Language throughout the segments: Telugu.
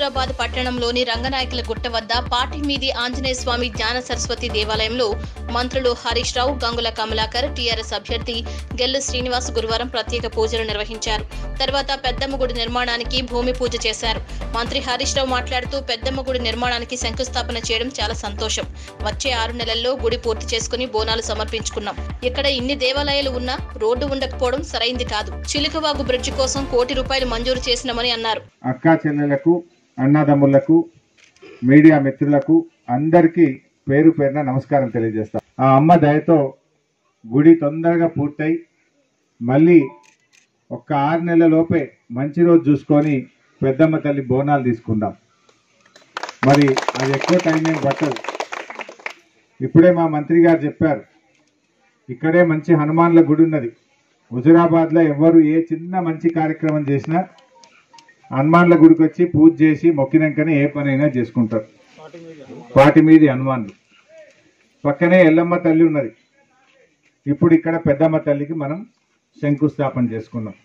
హుజురాబాద్ పట్టణంలోని రంగనాయకుల గుట్ట వద్ద పాటి మీది ఆంజనేయ స్వామి జ్ఞాన సరస్వతి దేవాలయంలో మంత్రులు హరీష్ రావు గంగుల కమలాకర్ టీఆర్ఎస్ అభ్యర్థి గెల్లు శ్రీనివాస్ గురువారం ప్రత్యేక పూజలు నిర్వహించారు తర్వాత పెద్దమ్మ గుడి నిర్మాణానికి భూమి పూజ చేశారు మంత్రి హరీష్ రావు మాట్లాడుతూ పెద్దమ్మ గుడి నిర్మాణానికి శంకుస్థాపన చేయడం చాలా సంతోషం వచ్చే ఆరు నెలల్లో గుడి పూర్తి చేసుకుని బోనాలు సమర్పించుకున్నాం ఇక్కడ ఇన్ని దేవాలయాలు ఉన్నా రోడ్డు ఉండకపోవడం సరైంది కాదు చిలుకవాగు బ్రిడ్జి కోసం కోటి రూపాయలు మంజూరు చేసినామని అన్నారు అక్కా చెల్లెలకు అన్నదమ్ములకు మీడియా మిత్రులకు అందరికీ పేరు పేరున నమస్కారం తెలియజేస్తా ఆ అమ్మ దయతో గుడి తొందరగా పూర్తయి మళ్ళీ ఒక్క ఆరు నెలల లోపే మంచి రోజు చూసుకొని పెద్దమ్మ తల్లి బోనాలు తీసుకుందాం మరి అది ఎక్కువ టైం ఏం పట్టదు ఇప్పుడే మా మంత్రి గారు చెప్పారు ఇక్కడే మంచి హనుమాన్ల గుడి ఉన్నది హుజురాబాద్లో ఎవరు ఏ చిన్న మంచి కార్యక్రమం చేసినా హనుమాన్ల గుడికి వచ్చి పూజ చేసి మొక్కినాకనే ఏ పనైనా చేసుకుంటారు వాటి మీది హనుమాన్లు పక్కనే ఎల్లమ్మ తల్లి ఉన్నది ఇప్పుడు ఇక్కడ పెద్దమ్మ తల్లికి మనం శంకుస్థాపన చేసుకున్నాం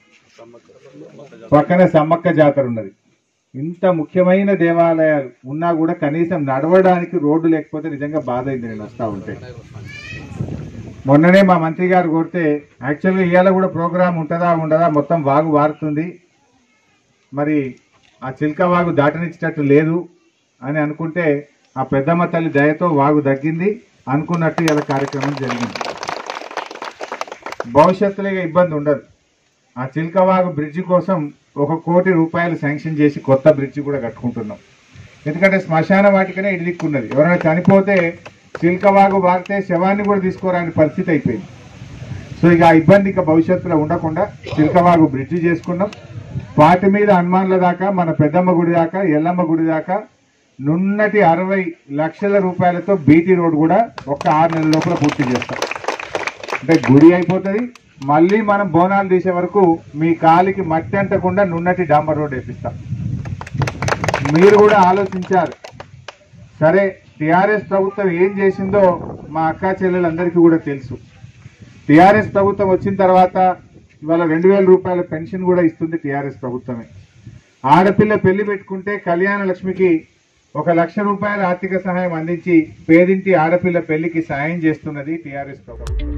పక్కనే సమ్మక్క జాతర ఉన్నది ఇంత ముఖ్యమైన దేవాలయాలు ఉన్నా కూడా కనీసం నడవడానికి రోడ్డు లేకపోతే నిజంగా బాధ అయింది నేను వస్తా ఉంటే మొన్ననే మా మంత్రి గారు కొడితే యాక్చువల్గా ఇవాళ కూడా ప్రోగ్రామ్ ఉంటుందా ఉండదా మొత్తం వాగు వారుతుంది మరి ఆ చిల్క వాగు దాటనిచ్చేటట్టు లేదు అని అనుకుంటే ఆ పెద్దమ్మ తల్లి దయతో వాగు తగ్గింది అనుకున్నట్టు ఇలా కార్యక్రమం జరిగింది భవిష్యత్తులో ఇక ఇబ్బంది ఉండదు ఆ చిల్క వాగు బ్రిడ్జి కోసం ఒక కోటి రూపాయలు శాంక్షన్ చేసి కొత్త బ్రిడ్జి కూడా కట్టుకుంటున్నాం ఎందుకంటే శ్మశాన వాటికనే ఇటు దిక్కున్నది ఎవరైనా చనిపోతే చిల్కవాగు వారితే శవాన్ని కూడా తీసుకోరాని పరిస్థితి అయిపోయింది సో ఇక ఆ ఇబ్బంది ఇక భవిష్యత్తులో ఉండకుండా చిల్కవాగు బ్రిడ్జి చేసుకున్నాం వాటి మీద హనుమాన్ల దాకా మన పెద్దమ్మ గుడి దాకా ఎల్లమ్మ గుడి దాకా నున్నటి అరవై లక్షల రూపాయలతో బీటీ రోడ్ కూడా ఒక్క ఆరు నెలల లోపల పూర్తి చేస్తాం అంటే గుడి అయిపోతుంది మళ్ళీ మనం బోనాలు తీసే వరకు మీ కాలికి మట్టి అంటకుండా నున్నటి డాంబర్ రోడ్ వేపిస్తాం మీరు కూడా ఆలోచించారు సరే టిఆర్ఎస్ ప్రభుత్వం ఏం చేసిందో మా అక్కా చెల్లెలందరికీ కూడా తెలుసు టిఆర్ఎస్ ప్రభుత్వం వచ్చిన తర్వాత ఇవాళ రెండు వేల రూపాయల పెన్షన్ కూడా ఇస్తుంది టిఆర్ఎస్ ప్రభుత్వమే ఆడపిల్ల పెళ్లి పెట్టుకుంటే కళ్యాణ లక్ష్మికి ఒక లక్ష రూపాయల ఆర్థిక సహాయం అందించి పేదింటి ఆడపిల్ల పెళ్లికి సాయం చేస్తున్నది టిఆర్ఎస్ ప్రభుత్వం